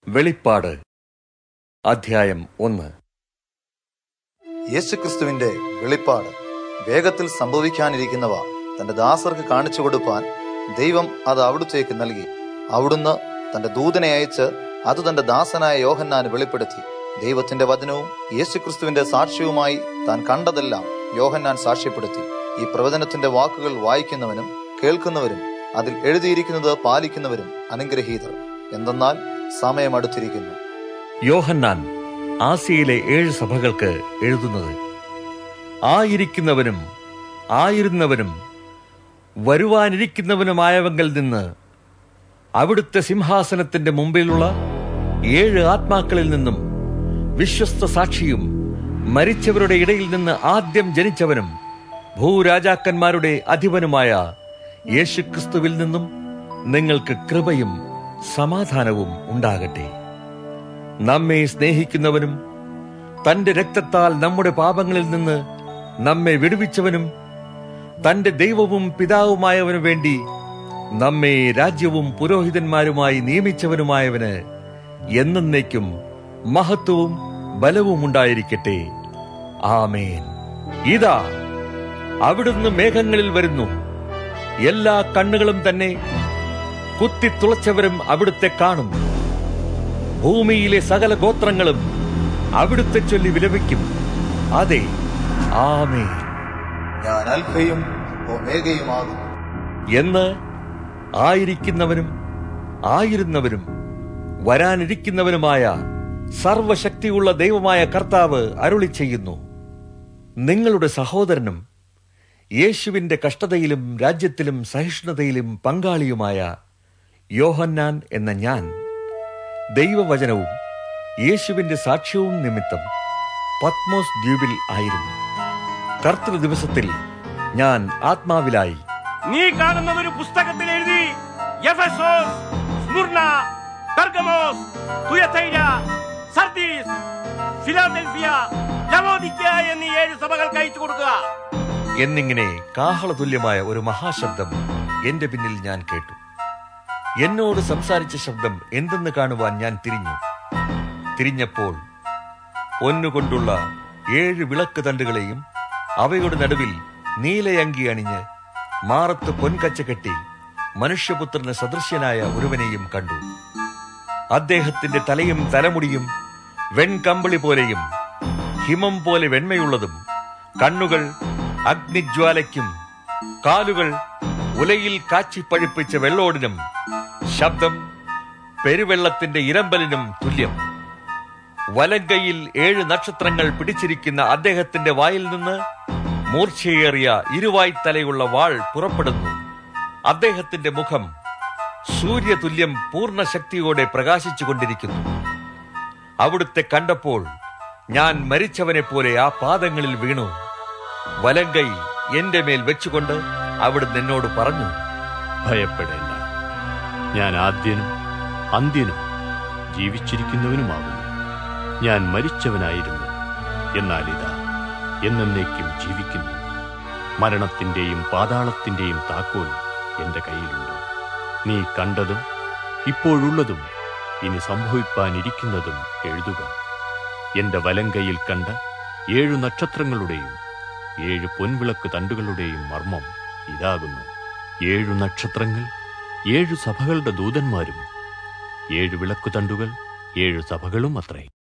വെളിപ്പാട് അധ്യായം ഒന്ന് യേശുക്രിസ്തുവിന്റെ വെളിപ്പാട് വേഗത്തിൽ സംഭവിക്കാനിരിക്കുന്നവ തന്റെ ദാസർക്ക് കാണിച്ചു കൊടുപ്പാൻ ദൈവം അത് അവിടുത്തേക്ക് നൽകി അവിടുന്ന് തന്റെ ദൂതനെ അയച്ച് അത് തന്റെ ദാസനായ യോഹന്നാന് വെളിപ്പെടുത്തി ദൈവത്തിന്റെ വചനവും യേശുക്രിസ്തുവിന്റെ സാക്ഷ്യവുമായി താൻ കണ്ടതെല്ലാം യോഹന്നാൻ സാക്ഷ്യപ്പെടുത്തി ഈ പ്രവചനത്തിന്റെ വാക്കുകൾ വായിക്കുന്നവനും കേൾക്കുന്നവരും അതിൽ എഴുതിയിരിക്കുന്നത് പാലിക്കുന്നവരും അനുഗ്രഹീതർ എന്തെന്നാൽ സമയം അടുത്തിരിക്കുന്നു യോഹന്നാൻ ആസിയയിലെ ഏഴ് സഭകൾക്ക് എഴുതുന്നത് ആയിരിക്കുന്നവനും ആയിരുന്നവനും വരുവാനിരിക്കുന്നവനുമായവങ്കിൽ നിന്ന് അവിടുത്തെ സിംഹാസനത്തിന്റെ മുമ്പിലുള്ള ഏഴ് ആത്മാക്കളിൽ നിന്നും വിശ്വസ്ത സാക്ഷിയും മരിച്ചവരുടെ ഇടയിൽ നിന്ന് ആദ്യം ജനിച്ചവനും ഭൂരാജാക്കന്മാരുടെ അധിപനുമായ യേശുക്രിസ്തുവിൽ നിന്നും നിങ്ങൾക്ക് കൃപയും സമാധാനവും ഉണ്ടാകട്ടെ നമ്മെ സ്നേഹിക്കുന്നവനും തന്റെ രക്തത്താൽ നമ്മുടെ പാപങ്ങളിൽ നിന്ന് നമ്മെ വിടുവിച്ചവനും തന്റെ ദൈവവും പിതാവുമായവനു വേണ്ടി നമ്മെ രാജ്യവും പുരോഹിതന്മാരുമായി നിയമിച്ചവനുമായവന് എന്നേക്കും മഹത്വവും ബലവും ഉണ്ടായിരിക്കട്ടെ ആമേൻ ഇതാ അവിടുന്ന് മേഘങ്ങളിൽ വരുന്നു എല്ലാ കണ്ണുകളും തന്നെ കുത്തിത്തുളച്ചവരും അവിടുത്തെ കാണും ഭൂമിയിലെ സകല ഗോത്രങ്ങളും അവിടുത്തെ ചൊല്ലി വിലപിക്കും അതെ ആമേ ഞാൻ അൽഫയും ഒമേഗയുമാകും എന്ന് ആയിരിക്കുന്നവനും ആയിരുന്നവരും വരാനിരിക്കുന്നവനുമായ സർവശക്തിയുള്ള ദൈവമായ കർത്താവ് അരുളി ചെയ്യുന്നു നിങ്ങളുടെ സഹോദരനും യേശുവിന്റെ കഷ്ടതയിലും രാജ്യത്തിലും സഹിഷ്ണുതയിലും പങ്കാളിയുമായ യോഹന്നാൻ എന്ന ഞാൻ ദൈവവചനവും യേശുവിന്റെ സാക്ഷ്യവും നിമിത്തം പത്മോസ് ദ്വീപിൽ ആയിരുന്നു കർത്തൃ ദിവസത്തിൽ ഞാൻ ആത്മാവിലായി നീ കാണുന്നത് ഒരു പുസ്തകത്തിൽ എഴുതി Ephesus Smyrna Pergamos Thyatira Sardis Philadelphia Laodicea എന്നീ ഏഴ് സഭകൾക്ക് അയച്ചു കൊടുക്കുക എന്നിങ്ങനെ കാഹളതുല്യമായ ഒരു മഹാശബ്ദം എന്റെ പിന്നിൽ ഞാൻ കേട്ടു എന്നോട് സംസാരിച്ച ശബ്ദം എന്തെന്ന് കാണുവാൻ ഞാൻ തിരിഞ്ഞു തിരിഞ്ഞപ്പോൾ പൊന്നുകൊണ്ടുള്ള ഏഴ് വിളക്ക് തണ്ടുകളെയും അവയുടെ നടുവിൽ നീലയങ്കി അണിഞ്ഞ് മാറത്ത് പൊൻകച്ച കെട്ടി മനുഷ്യപുത്രന് സദൃശ്യനായ ഒരുവനെയും കണ്ടു അദ്ദേഹത്തിന്റെ തലയും തലമുടിയും വെൺകമ്പിളി പോലെയും ഹിമം പോലെ വെണ്മയുള്ളതും കണ്ണുകൾ അഗ്നിജ്വാലയ്ക്കും കാലുകൾ ഉലയിൽ കാച്ചിപ്പഴിപ്പിച്ച വെള്ളോടിനും ശബ്ദം പെരുവെള്ളത്തിന്റെ ഇരമ്പലിനും തുല്യം വലങ്കയിൽ ഏഴ് നക്ഷത്രങ്ങൾ പിടിച്ചിരിക്കുന്ന അദ്ദേഹത്തിന്റെ വായിൽ നിന്ന് മൂർച്ചയേറിയ ഇരുവായ്ത്തലയുള്ള വാൾ പുറപ്പെടുന്നു അദ്ദേഹത്തിന്റെ മുഖം സൂര്യതുല്യം പൂർണ്ണ ശക്തിയോടെ പ്രകാശിച്ചുകൊണ്ടിരിക്കുന്നു അവിടുത്തെ കണ്ടപ്പോൾ ഞാൻ മരിച്ചവനെ പോലെ ആ പാദങ്ങളിൽ വീണു വലങ്കൈ എന്റെ മേൽ വെച്ചുകൊണ്ട് അവിടുന്ന് എന്നോട് പറഞ്ഞു ഭയപ്പെടേണ്ട ഞാൻ ആദ്യനും അന്ത്യനും ജീവിച്ചിരിക്കുന്നവനുമാകുന്നു ഞാൻ മരിച്ചവനായിരുന്നു എന്നാൽ ഇതാ എന്നേക്കും ജീവിക്കുന്നു മരണത്തിന്റെയും പാതാളത്തിന്റെയും താക്കോൽ എന്റെ കയ്യിലുണ്ട് നീ കണ്ടതും ഇപ്പോഴുള്ളതും ഇനി സംഭവിപ്പാനിരിക്കുന്നതും എഴുതുക എന്റെ വലങ്കയിൽ കണ്ട ഏഴു നക്ഷത്രങ്ങളുടെയും ഏഴ് പൊൻവിളക്ക് തണ്ടുകളുടെയും മർമ്മം ഇതാകുന്നു ഏഴു നക്ഷത്രങ്ങൾ ഏഴു സഭകളുടെ ദൂതന്മാരും ഏഴു വിളക്കുതണ്ടുകൾ ഏഴു സഭകളും അത്രേ